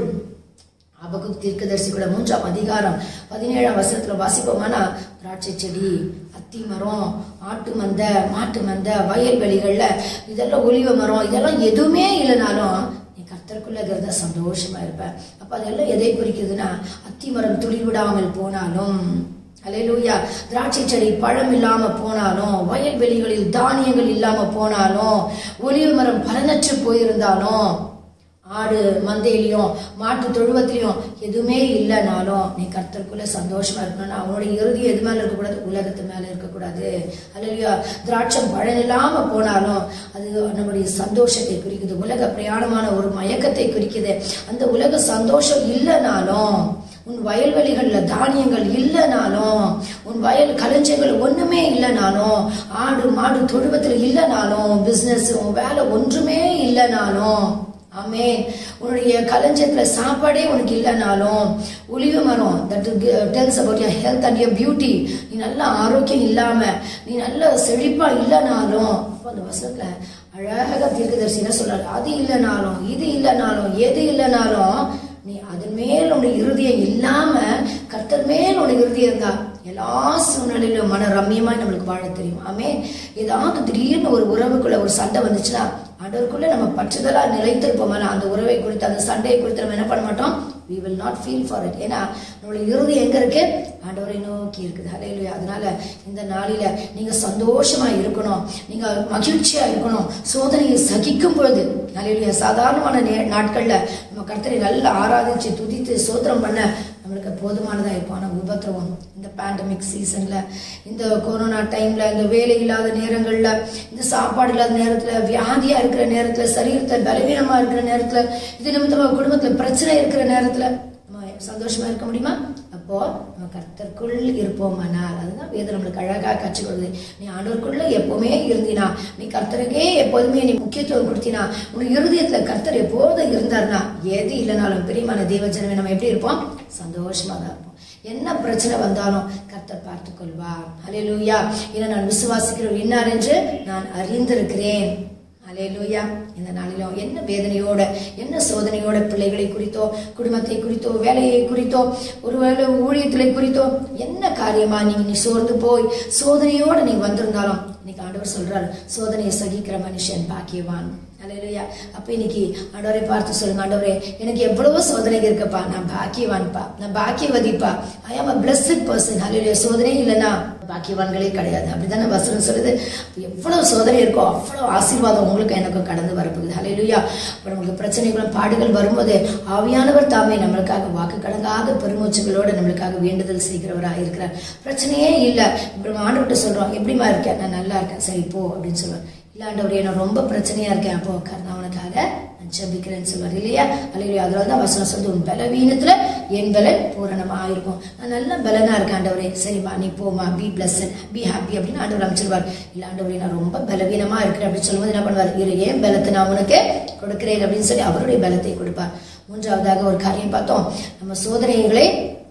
அபகு தீர்க்கதரிசி கூட மூன்றாம் அதிகாரம் பதினேழாம் வசனத்துல வாசிப்போமானா திராட்சை செடி அத்தி மரம் ஆட்டு மந்த மாட்டு மந்த வயல்வெளிகள்ல இதெல்லாம் ஒலிவ மரம் இதெல்லாம் எதுவுமே இல்லைனாலும் நீ கர்த்தருக்குள்ள இருக்கிறத சந்தோஷமா இருப்ப அப்ப அதெல்லாம் எதை குறிக்குதுன்னா அத்தி மரம் துளி விடாமல் போனாலும் அலையலூயா திராட்சை செடி பழம் இல்லாம போனாலும் வயல்வெளிகளில் தானியங்கள் இல்லாம போனாலும் ஒலிவ மரம் பலனற்று போயிருந்தாலும் ஆடு மந்தையிலையும் மாட்டு தொழுவத்திலையும் எதுவுமே இல்லைனாலும் நீ கர்த்தருக்குள்ள சந்தோஷமா இருக்கணும்னா அவனுடைய இறுதி எது மேல இருக்கக்கூடாது உலகத்து மேல இருக்கக்கூடாது அல்லையா திராட்சம் பழம் இல்லாம போனாலும் அது நம்முடைய சந்தோஷத்தை குறிக்குது உலக பிரயாணமான ஒரு மயக்கத்தை குறிக்குது அந்த உலக சந்தோஷம் இல்லைனாலும் உன் வயல்வெளிகள்ல தானியங்கள் இல்லைனாலும் உன் வயல் களஞ்சியங்கள் ஒண்ணுமே இல்லைனாலும் ஆடு மாடு தொழுவத்தில் இல்லைனாலும் பிசினஸ் உன் வேலை ஒன்றுமே இல்லைனாலும் ஆமேன் உன்னுடைய களஞ்சியத்துல சாப்பாடே உனக்கு இல்லைனாலும் ஒளிவு மரம் that tells about your health and your beauty நீ நல்ல ஆரோக்கியம் இல்லாம நீ நல்ல செழிப்பா இல்லைனாலும் அப்போ அந்த வசனத்துல அழகா தீர்க்கதரிசி என்ன சொல்றாரு அது இல்லைனாலும் இது இல்லைனாலும் எது இல்லைனாலும் நீ அதன் மேல் உன்னுடைய இருதயம் இல்லாம கர்த்தர் மேல் உன்னுடைய இருதயம் இருந்தா எல்லா சூழ்நிலையிலும் மன ரம்மியமாய் நம்மளுக்கு வாழ தெரியும் ஆமே ஏதாவது திடீர்னு ஒரு உறவுக்குள்ள ஒரு சண்டை வந்துச்சுன்னா ஆண்டவருக்குள்ள நம்ம பற்றுதலா நிலைத்திருப்போம்னா அந்த உறவை குறித்து அந்த சண்டையை குறித்து நம்ம என்ன பண்ண மாட்டோம் we will not feel for it ஏன்னா நம்மளுடைய இறுதி எங்க இருக்கு ஆண்டவரை நோக்கி இருக்குது ஹalleluya அதனால இந்த நாளில நீங்க சந்தோஷமா இருக்கணும் நீங்க மகிழ்ச்சியா இருக்கணும் சோதனையை சகிக்கும் பொழுது ஹalleluya சாதாரணமான நே- நாட்கள்ல நம்ம கர்த்தரை நல்லா ஆராதிச்சு துதித்து சோத்திரம் பண்ண நம்மளுக்கு போதுமானதா இருக்கும் ஆனா உபத்திரவம் இந்த பேண்டமிக் சீசன்ல இந்த கொரோனா டைம்ல இந்த வேலை இல்லாத நேரங்கள்ல இந்த சாப்பாடு இல்லாத நேரத்துல வியாதியா இருக்கிற நேரத்துல சரீரத்துல பலவீனமா இருக்கிற நேரத்துல இது நிமித்தமா குடும்பத்துல பிரச்சனை இருக்கிற நேரத்துல நம்ம சந்தோஷமா இருக்க முடியுமா அப்போ நம்ம கர்த்தருக்குள் இருப்போமானால் அதுதான் வேதம் நம்மளுக்கு அழகா கற்றுக் கொடுக்குது நீ ஆண்டவருக்குள்ள எப்பவுமே இருந்தினா நீ கர்த்தருக்கே எப்போதுமே நீ முக்கியத்துவம் கொடுத்தினா உன் இருதயத்துல கர்த்தர் எப்போதும் இருந்தார்னா எது இல்லைனாலும் பிரியமான தேவஜனமே நம்ம எப்படி இருப்போம் சந்தோஷமா தான் இருப்போம் என்ன பிரச்சனை வந்தாலும் கர்த்தர் பார்த்துக் கொள்வார் ஹalleluya ஏன்னா நான் விசுவாசிக்கிறவர் இன்னார் என்று நான் அறிந்திருக்கிறேன் அலேலூயா இந்த நாளிலும் என்ன வேதனையோட என்ன சோதனையோட பிள்ளைகளை குறித்தோ குடும்பத்தை குறித்தோ வேலையை குறித்தோ ஒருவேளை ஊழியத்திலை குறித்தோ என்ன காரியமா நீங்க நீ சோர்ந்து போய் சோதனையோட நீ வந்திருந்தாலும் இன்னைக்கு ஆண்டவர் சொல்றாரு சோதனையை சகிக்கிற மனுஷன் பாக்கியவான் அலையிலையா அப்ப இன்னைக்கு ஆண்டவரை பார்த்து சொல்லுங்க ஆண்டவரே எனக்கு எவ்வளவோ சோதனைகள் இருக்குப்பா நான் பாக்கியவான்ப்பா நான் பாக்கியவதிப்பா ஐ ஆம் அ பிளஸ்ட் பர்சன் அலையிலையா சோதனை இல்லைன்னா பாக்கியவான்களே கிடையாது அப்படிதானே வசனம் சொல்லுது அப்ப எவ்வளவு சோதனை இருக்கோ அவ்வளவு ஆசீர்வாதம் உங்களுக்கு எனக்கும் கடந்து வரப்போகுது அலையிலுயா அப்ப நமக்கு பிரச்சனைகளும் பாடுகள் வரும்போது ஆவியானவர் தாமே நம்மளுக்காக வாக்கு கடங்காத பெருமூச்சுகளோட நம்மளுக்காக வேண்டுதல் செய்கிறவராக இருக்கிறார் பிரச்சனையே இல்லை இப்ப நம்ம ஆண்டவர்கிட்ட சொல்றோம் எப்படிமா இருக்கேன் நான் நல்லா இருக்கேன் சரி போ அப்படின்னு சொல்லுவேன் இல்ல ஆண்டவரே நான் ரொம்ப பிரச்சனையா இருக்கேன் அப்போ உட்கார் நான் உனக்காக நான் ஜெபிக்கிறேன்னு சொல்லுவார் இல்லையா அல்லையா அதனால தான் வசனம் சொல்லுது உன் பலவீனத்துல என் பலன் பூரணமா இருக்கும் நான் நல்ல பலனா இருக்கேன் ஆண்டவரே சரிம்மா நீ போமா பி பிளஸ் பி ஹாப்பி அப்படின்னு ஆண்டவர் அமைச்சிருவார் இல்ல ஆண்டவரே நான் ரொம்ப பலவீனமா இருக்கிறேன் அப்படின்னு சொல்லும்போது என்ன பண்ணுவார் இரு ஏன் பலத்தை நான் உனக்கு கொடுக்கிறேன் அப்படின்னு சொல்லி அவருடைய பலத்தை கொடுப்பார் மூன்றாவதாக ஒரு காரியம் பார்த்தோம் நம்ம சோதனைகளை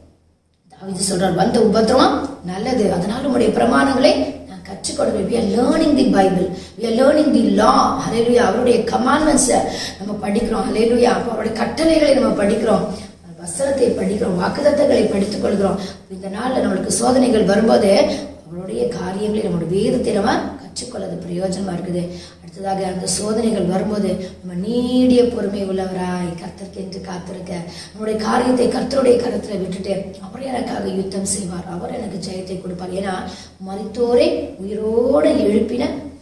தாவீது சொல்றார் வந்த உபத்திரவம் நல்லது அதனால உங்களுடைய பிரமாணங்களை நான் கற்றுக் கொடுக்கிறேன் we are learning the bible we are learning the law ஹalleluya அவருடைய commandments நம்ம படிக்கிறோம் ஹalleluya அப்ப அவருடைய கட்டளைகளை நம்ம படிக்கிறோம் வசனத்தை படிக்கிறோம் வாக்குதத்தங்களை படித்துக் கொள்கிறோம் இந்த நாள்ல நம்மளுக்கு சோதனைகள் வரும்போது அவருடைய காரியங்களை நம்மளுடைய வேதத்தை நம்ம கற்றுக்கொள்ளது பிரயோஜனமா இருக்குது அடுத்ததாக அந்த சோதனைகள் வரும்போது நம்ம நீடிய பொறுமை உள்ளவராய் கர்த்தர்க்கென்று காத்திருக்க நம்முடைய காரியத்தை கர்த்தருடைய கரத்துல விட்டுட்டு அவர் எனக்காக யுத்தம் செய்வார் அவர் எனக்கு ஜெயத்தை கொடுப்பார் ஏன்னா மரித்தோரை உயிரோடு எழுப்பின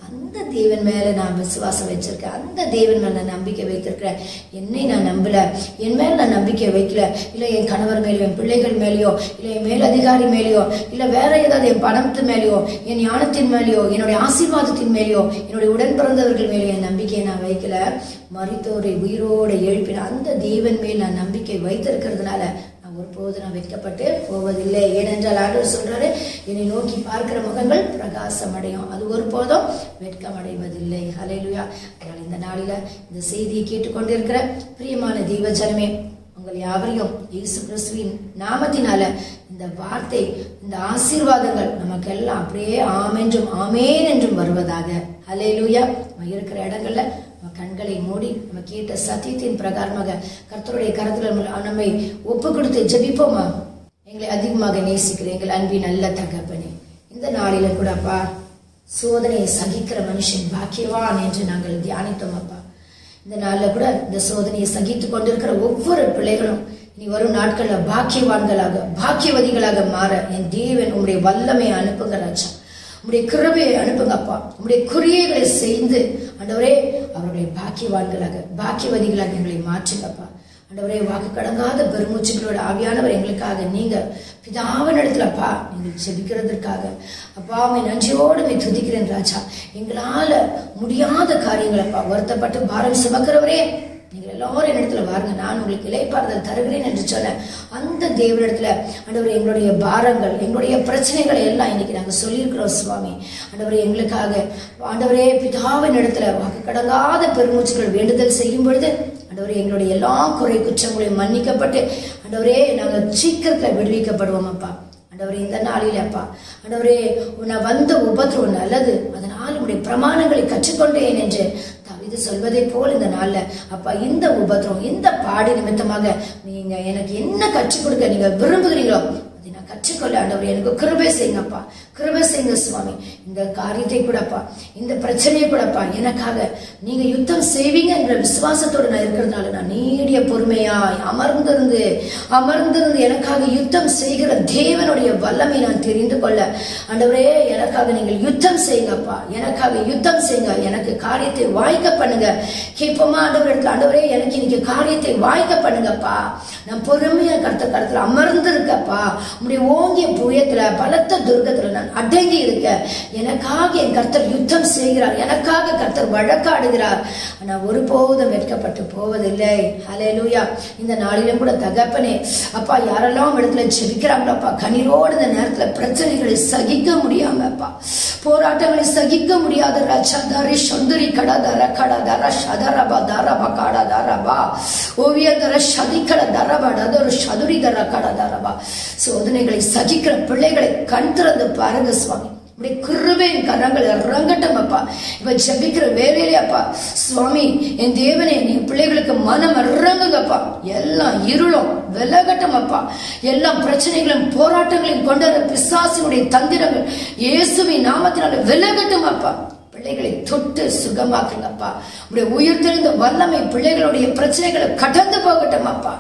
அந்த தேவன் மேல நான் விசுவாசம் வச்சிருக்கேன் அந்த தேவன் மேல நான் நம்பிக்கை வைத்திருக்கிறேன் என்னை நான் நம்பல என் மேல நான் நம்பிக்கை வைக்கல இல்ல என் கணவர் மேலேயோ என் பிள்ளைகள் மேலேயோ இல்ல என் மேலதிகாரி மேலேயோ இல்ல வேற ஏதாவது என் பணத்து மேலேயோ என் ஞானத்தின் மேலேயோ என்னுடைய ஆசீர்வாதத்தின் மேலேயோ என்னுடைய உடன் பிறந்தவர்கள் மேலேயோ என் நம்பிக்கையை நான் வைக்கல மரித்தோரை உயிரோட எழுப்பின அந்த தேவன் மேல் நான் நம்பிக்கை வைத்திருக்கிறதுனால நான் ஒருபோது நான் வெட்கப்பட்டு போவதில்லை ஏனென்றால் ஆண்டவர் சொல்றாரு என்னை நோக்கி பார்க்கிற முகங்கள் பிரகாசம் அடையும் அது ஒருபோதும் வெட்கம் அடைவதில்லை ஹalleluya அதனால் இந்த நாளில இந்த செய்தியை கேட்டுக்கொண்டிருக்கிற பிரியமான தெய்வ ஜனமே உங்கள் யாவரையும் இயேசு கிறிஸ்துவின் நாமத்தினால இந்த வார்த்தை இந்த ஆசீர்வாதங்கள் நமக்கெல்லாம் அப்படியே ஆமென்றும் ஆமேன் என்றும் வருவதாக ஹalleluya நம்ம இருக்கிற இடங்கள்ல நம்ம கண்களை மூடி நம்ம கேட்ட சத்தியத்தின் பிரகாரமாக கர்த்தருடைய கரத்துல நம்ம- நம்மை ஒப்பு கொடுத்து ஜெபிப்போமா எங்களை அதிகமாக நேசிக்கிற எங்கள் அன்பின் நல்ல தகப்பனே இந்த நாளில கூட அப்பா சோதனையை சகிக்கிற மனுஷன் பாக்கியவான் என்று நாங்கள் தியானித்தோம் அப்பா இந்த நாள்ல கூட இந்த சோதனையை சகித்துக் கொண்டிருக்கிற ஒவ்வொரு பிள்ளைகளும் இனி வரும் நாட்கள்ல பாக்கியவான்களாக பாக்கியவதிகளாக மாற என் தேவன் உம்முடைய வல்லமை அனுப்புங்க ராஜா உம்முடைய கிருபையை அனுப்புங்க அப்பா உம்முடைய குறியைகளை செய்து ஆண்டவரே அவர்களை பாக்கியவான்களாக பாக்கியவதிகளாக எங்களை மாற்றுங்கப்பா ஆண்டவரே வாக்கு கடங்காத பெருமூச்சுகளோட ஆவியானவர் எங்களுக்காக நீங்க பிதாவின் இடத்துலப்பா நீங்கள் ஜெபிக்கிறதற்காக அப்பா உம்மை நன்றியோடு மே துதிக்கிறேன் ராஜா எங்களால முடியாத காரியங்களப்பா வருத்தப்பட்டு பாரம் சுமக்கிறவரே நீங்கள் எல்லாரும் என்னிடத்துல வாருங்க நான் உங்களுக்கு இலைப்பாறுதல் தருகிறேன் என்று சொன்னேன் அந்த தேவனிடத்துல ஆண்டவரே எங்களுடைய பாரங்கள் எங்களுடைய பிரச்சனைகளை எல்லாம் இன்னைக்கு நாங்கள் சொல்லியிருக்கிறோம் சுவாமி ஆண்டவரே எங்களுக்காக ஆண்டவரே பிதாவின் இடத்துல வாக்கு கடங்காத பெருமூச்சுகள் வேண்டுதல் செய்யும் பொழுது ஆண்டவரே எங்களுடைய எல்லா குறை குற்றங்களையும் மன்னிக்கப்பட்டு ஆண்டவரே நாங்கள் சீக்கிரத்துல விடுவிக்கப்படுவோம் அப்பா ஆண்டவரே இந்த நாளில் அப்பா ஆண்டவரே உன்னை வந்த உபத்திரம் நல்லது அதனால் உடைய பிரமாணங்களை கற்றுக்கொண்டேன் என்று தாவீது சொல்வதை போல் இந்த நாள்ல அப்பா இந்த உபத்திரம் இந்த பாடி நிமித்தமாக நீங்க எனக்கு என்ன கற்றுக் கொடுக்க நீங்க விரும்புகிறீங்களோ அதை நான் கற்றுக்கொள்ள ஆண்டவர் எனக்கு கிருபை செய்யுங்கப்பா கிருபை செய்யுங்க சுவாமி இந்த காரியத்தை கூடப்பா இந்த பிரச்சனையை கூடப்பா எனக்காக நீங்க யுத்தம் செய்வீங்க என்ற விசுவாசத்தோடு நான் இருக்கிறதுனால நான் நீடிய பொறுமையாய் அமர்ந்திருந்து அமர்ந்திருந்து எனக்காக யுத்தம் செய்கிற தேவனுடைய வல்லமை நான் தெரிந்து கொள்ள ஆண்டவரே எனக்காக நீங்கள் யுத்தம் செய்யுங்கப்பா எனக்காக யுத்தம் செய்யுங்க எனக்கு காரியத்தை வாய்க்க பண்ணுங்க கேட்போமா ஆண்டவர் இடத்துல ஆண்டவரே எனக்கு இன்னைக்கு காரியத்தை வாய்க்க பண்ணுங்கப்பா நான் பொறுமையா கருத்த கருத்துல அமர்ந்து இருக்கப்பா உடைய ஓங்கிய புயத்துல பலத்த துர்க்கத்துல நான் அடங்கி இருக்க எனக்காக என் கர்த்தர் யுத்தம் செய்கிறார் எனக்காக கர்த்தர் வழக்காடுகிறார் நான் ஒருபோதும் வெட்கப்பட்டு போவதில்லை ஹalleluya இந்த நாளிலும் கூட தகப்பனே அப்பா யாரெல்லாம் இடத்துல ஜெபிக்கிறாங்களப்பா கண்ணீரோடு இந்த நேரத்துல பிரச்சனைகளை சகிக்க முடியாம அப்பா போராட்டங்களை சகிக்க முடியாத ரச்சா தரி சுந்தரி கடா தர கடா தர சதரபா தரபா காடா தரபா ஓவிய தர சதிக்கட தரபா டதொரு சதுரி தர கடா தரபா சோதனைகளை சகிக்கிற பிள்ளைகளை கண் திறந்து பாருங்க சுவாமி இப்படி கிருபையின் கரங்கள் இறங்கட்டும் அப்பா இப்ப ஜபிக்கிற வேலையிலே அப்பா சுவாமி என் தேவனே நீ பிள்ளைகளுக்கு மனம் இறங்குங்கப்பா எல்லாம் இருளும் விலகட்டும் அப்பா எல்லா பிரச்சனைகளும் போராட்டங்களையும் கொண்ட பிசாசினுடைய தந்திரங்கள் இயேசுவின் நாமத்தினால விலகட்டும் அப்பா பிள்ளைகளை தொட்டு சுகமாக்குங்கப்பா உடைய உயிர் தெரிந்த வல்லமை பிள்ளைகளுடைய பிரச்சனைகளை கடந்து போகட்டும் அப்பா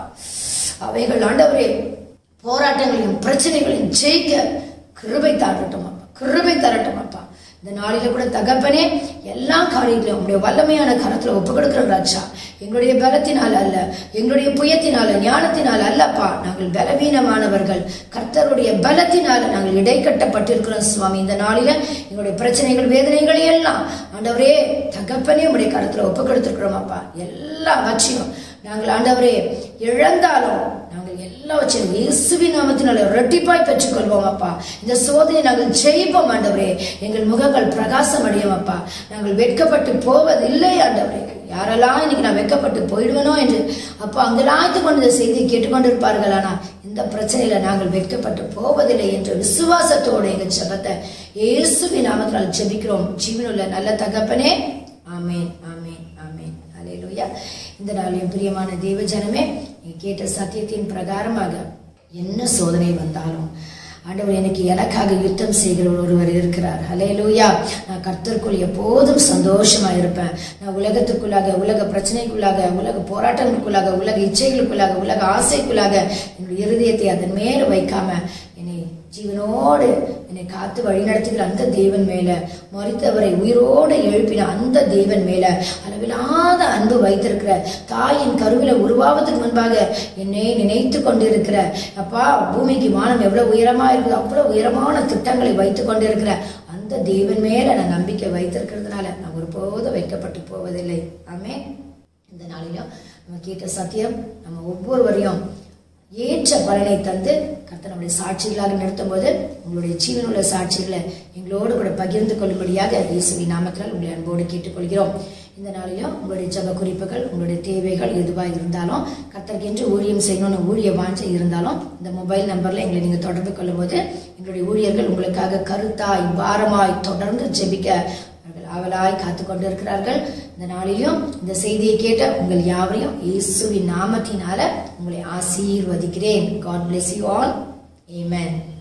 அவைகள் ஆண்டவரே போராட்டங்களையும் பிரச்சனைகளையும் ஜெயிக்க கிருபை தாரட்டும் அப்பா கிருபை தரட்டும் அப்பா இந்த நாளில கூட தகப்பனே எல்லா காரியங்களையும் உங்களுடைய வல்லமையான கரத்துல ஒப்பு கொடுக்கிற ராஜா எங்களுடைய பலத்தினால் அல்ல எங்களுடைய புயத்தினால ஞானத்தினால் அல்லப்பா நாங்கள் பலவீனமானவர்கள் கர்த்தருடைய பலத்தினால நாங்கள் இடைக்கட்டப்பட்டிருக்கிறோம் சுவாமி இந்த நாளில எங்களுடைய பிரச்சனைகள் வேதனைகள் எல்லாம் ஆண்டவரே தகப்பனே உடைய கரத்துல ஒப்பு கொடுத்துருக்கிறோம் அப்பா எல்லாவற்றையும் நாங்கள் ஆண்டவரே இழந்தாலும் நாங்கள் எல்லாவற்றையும் இயேசுவின் நாமத்தினால இரட்டிப்பாய் பெற்றுக்கொள்வோம் அப்பா இந்த சோதனை நாங்கள் ஜெயிப்போம் ஆண்டவரே எங்கள் முகங்கள் பிரகாசம் அடையும் அப்பா நாங்கள் வெட்கப்பட்டு போவதில்லை ஆண்டவரே யாரெல்லாம் இன்னைக்கு நான் வெட்கப்பட்டு போயிடுவேனோ என்று அப்பா அங்கெல்லாம் கொண்டு இந்த செய்தியை கேட்டுக்கொண்டிருப்பார்கள் ஆனா இந்த பிரச்சனையில நாங்கள் வெட்கப்பட்டு போவதில்லை என்ற விசுவாசத்தோடு எங்கள் ஜெபத்தை இயேசுவின் நாமத்தினால் ஜெபிக்கிறோம் ஜீவனுள்ள நல்ல தகப்பனே ஆமேன் ஆமேன் ஆமேன் அலையிலுயா இந்த நாளையும் பிரியமான தேவ ஜனமே நீ கேட்ட சத்தியத்தின் பிரகாரமாக என்ன சோதனை வந்தாலும் ஆண்டவர் எனக்கு எனக்காக யுத்தம் செய்கிற ஒருவர் இருக்கிறார் ஹலேலூயா நான் கர்த்தருக்குள் எப்போதும் சந்தோஷமா இருப்பேன் நான் உலகத்துக்குள்ளாக உலக பிரச்சனைக்குள்ளாக உலக போராட்டங்களுக்குள்ளாக உலக இச்சைகளுக்குள்ளாக உலக ஆசைக்குள்ளாக என்னுடைய இருதயத்தை அதன் மேல வைக்காம என்னை ஜீவனோடு என்னை காத்து வழி நடத்துகிற அந்த தேவன் மேல மறித்தவரை உயிரோடு எழுப்பின அந்த தேவன் மேல அளவிலாத அன்பு வைத்திருக்கிற தாயின் கருவில உருவாவதற்கு முன்பாக என்னை நினைத்து கொண்டிருக்கிற அப்பா பூமிக்கு வானம் எவ்வளவு உயரமா இருக்குது அவ்வளவு உயரமான திட்டங்களை வைத்து கொண்டிருக்கிற அந்த தேவன் மேல நான் நம்பிக்கை வைத்திருக்கிறதுனால நான் ஒருபோதும் வைக்கப்பட்டு போவதில்லை ஆமே இந்த நாளிலும் நம்ம கேட்ட சத்தியம் நம்ம ஒவ்வொருவரையும் ஏற்ற பலனை தந்து கர்த்தர் நம்முடைய சாட்சிகளாக நிறுத்தும் போது உங்களுடைய ஜீவனுள்ள சாட்சிகளை எங்களோடு கூட பகிர்ந்து கொள்ளும்படியாக இயேசுவின் நாமத்தினால் உங்களை அன்போடு கேட்டுக்கொள்கிறோம் இந்த நாளிலும் உங்களுடைய ஜப குறிப்புகள் உங்களுடைய தேவைகள் எதுவாக இருந்தாலும் கர்த்தர்க்கென்று ஊழியம் செய்யணும்னு ஊழிய வாஞ்சை இருந்தாலும் இந்த மொபைல் நம்பர்ல எங்களை நீங்க தொடர்பு கொள்ளும்போது எங்களுடைய ஊழியர்கள் உங்களுக்காக கருத்தாய் பாரமாய் தொடர்ந்து ஜெபிக்க அவர்கள் ஆவலாய் காத்து கொண்டிருக்கிறார்கள் இந்த நாளிலும் இந்த செய்தியை கேட்ட உங்கள் யாவரையும் இயேசுவின் நாமத்தினால உங்களை ஆசீர்வதிக்கிறேன் God bless you all amen